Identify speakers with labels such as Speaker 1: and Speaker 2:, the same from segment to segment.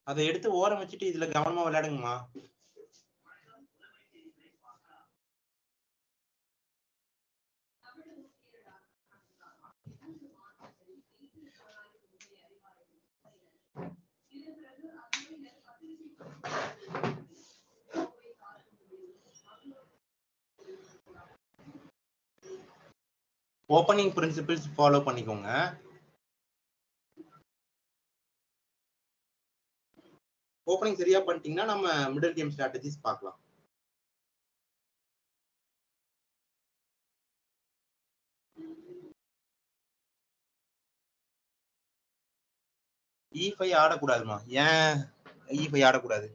Speaker 1: அதை எடுத்து ஓரம் வச்சுட்டு இதுல கவனமா விளையாடுங்கம்மா ஓப்பனிங் பிரின்சிபிள்ஸ் ஃபாலோ பண்ணிக்கோங்க ஓப்பனிங் சரியா பண்ணிட்டீங்கன்னா நம்ம மிடில் கேம் ஸ்ட்ராட்டஜிஸ் பார்க்கலாம் இ ஃபைவ் ஆடக்கூடாதுமா ஏன் இ ஃபைவ் ஆடக்கூடாது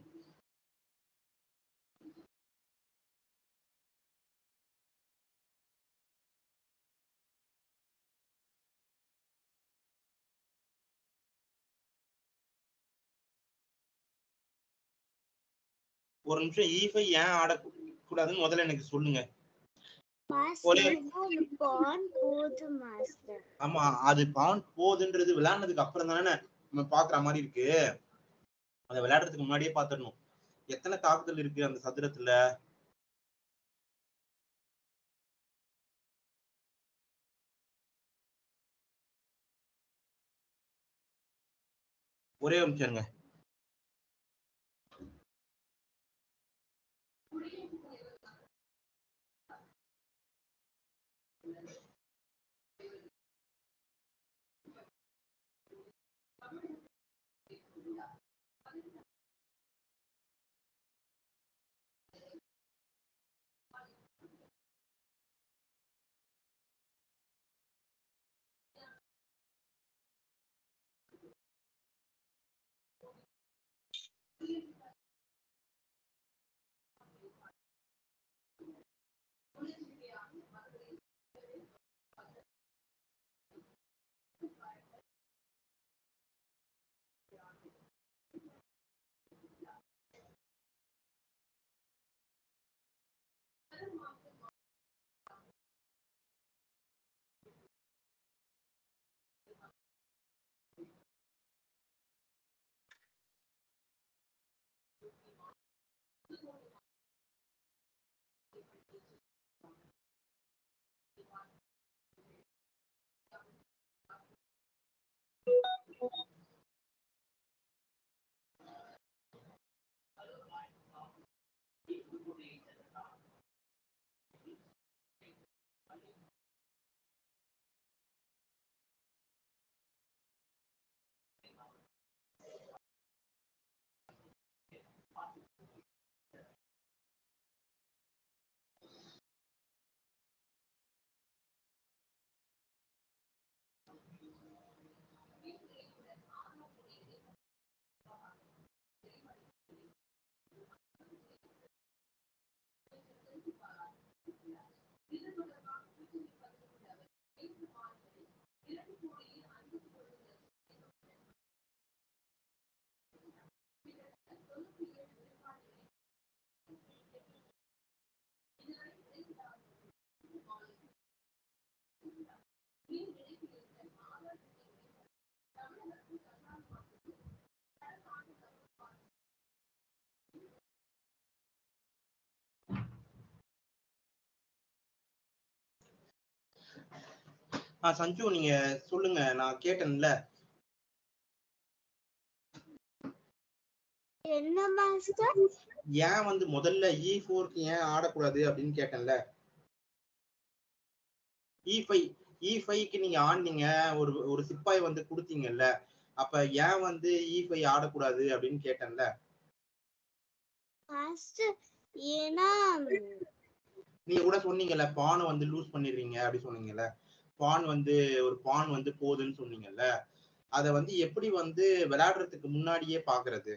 Speaker 1: ஒரு நிமிஷம் இ ஃபைவ் ஏன் ஆடக்கூடாதுன்னு முதல்ல எனக்கு சொல்லுங்க ஒரே-
Speaker 2: மாஸ்டர் பான் போது மாஸ்டர்
Speaker 1: ஆமா அது பான் போகுதுன்றது விளையாடுனதுக்கு அப்புறம் தானே நம்ம பாக்குற மாதிரி இருக்கு அதை விளையாடுறதுக்கு முன்னாடியே பாத்துடணும் எத்தனை தாக்குதல் இருக்கு அந்த சதுரத்துல ஒரே ஒரு நிமிஷம் இருங்க ஆ சஞ்சு நீங்க சொல்லுங்க நான் கேட்டேன்ல
Speaker 2: என்ன மாஸ்டர்
Speaker 1: ஏன் வந்து முதல்ல இ ஃபோருக்கு ஏன் ஆடக்கூடாது அப்படின்னு கேட்டேன்ல இ ஃபைவ் இ ஃபைவ்க்கு நீங்க ஆடினீங்க ஒரு ஒரு சிப்பாய் வந்து கொடுத்தீங்கல்ல அப்ப ஏன் வந்து இ ஃபைவ் ஆடக்கூடாது அப்படின்னு கேட்டேன்ல
Speaker 2: மாஸ்டர் ஏன்னா
Speaker 1: நீங்க கூட சொன்னீங்கல்ல பானை வந்து லூஸ் பண்ணிடுறீங்க அப்படி சொன்னீங்கல்ல பான் வந்து ஒரு பான் வந்து போகுதுன்னு சொன்னீங்கல்ல அத வந்து எப்படி வந்து விளையாடுறதுக்கு முன்னாடியே பாக்குறது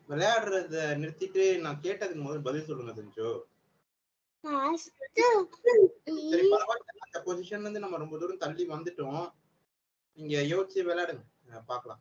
Speaker 1: விளையாடுறத நிறுத்திட்டு நான் கேட்டதுக்கு முதல்ல பதில் சொல்லுங்க செஞ்சோ
Speaker 2: மாஸ்டர்
Speaker 1: சரி பரவாயில்ல அந்த பொசிஷன்ல இருந்து நம்ம ரொம்ப தூரம் தள்ளி வந்துட்டோம் நீங்க யோசிச்சு விளையாடுங்க அஹ் பார்க்கலாம்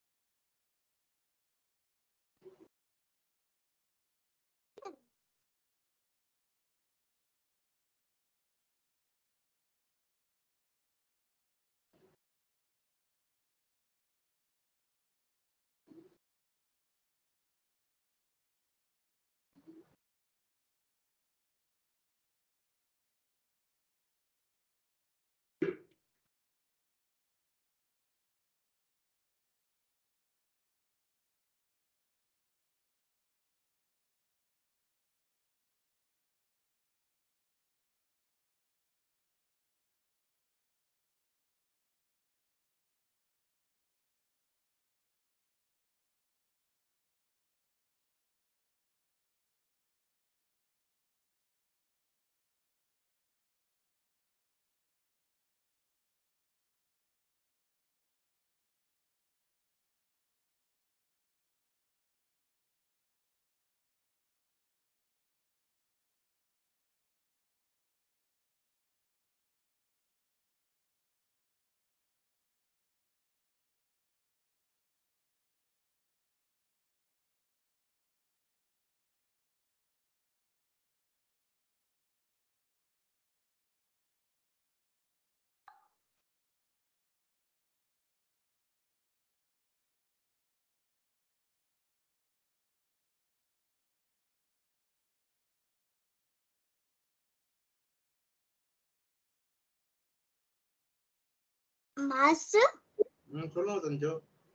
Speaker 2: மாஸ்டர்
Speaker 1: ம் சொல்லுங்க செஞ்சோ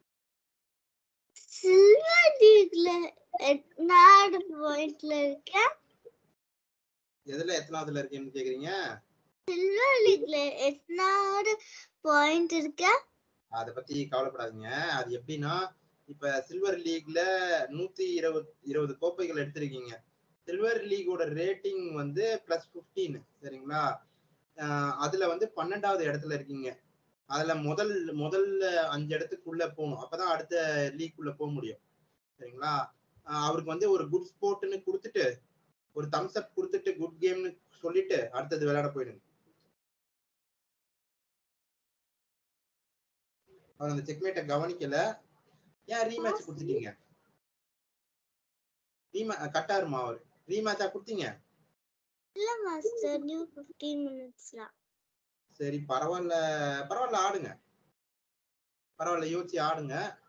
Speaker 2: சில்வர் லீக்ல எத்தனாவது பாயிண்ட்ல இருக்கேன்
Speaker 1: எதுல எத்தனாவதுல இருக்கேன்னு கேக்குறீங்க
Speaker 2: சில்வர் லீக்ல எத்தனாவது பாயிண்ட் இருக்கேன்
Speaker 1: அத பத்தி கவலைப்படாதீங்க அது எப்படின்னா இப்ப சில்வர் லீக்ல நூத்தி இருபது இருபது கோப்பைகள் எடுத்திருக்கீங்க சில்வர் லீகோட ரேட்டிங் வந்து பிளஸ் 15 சரிங்களா ஆஹ் அதுல வந்து பன்னெண்டாவது இடத்துல இருக்கீங்க அதுல முதல் முதல்ல அஞ்சு இடத்துக்குள்ள போகணும் அப்பதான் அடுத்த லீக்குள்ள போக முடியும் சரிங்களா ஆஹ் அவருக்கு வந்து ஒரு குட் ஸ்போர்ட்னு கொடுத்துட்டு ஒரு தம்ஸ் அப் கொடுத்துட்டு குட் கேம்னு சொல்லிட்டு அடுத்தது விளையாட போயிடுங்க அவர் அந்த செக்மேட்டை கவனிக்கல ஏன் ரீமேட்ச் கொடுத்துட்டீங்க ரீமே கட்டாருமா அவர் ரீமேட்சா கொடுத்தீங்க
Speaker 2: இல்ல மாஸ்டர் நியூ 15 மினிட்ஸ்ல
Speaker 1: சரி பரவாயில்ல பரவாயில்ல ஆடுங்க பரவாயில்ல யோசிச்சு ஆடுங்க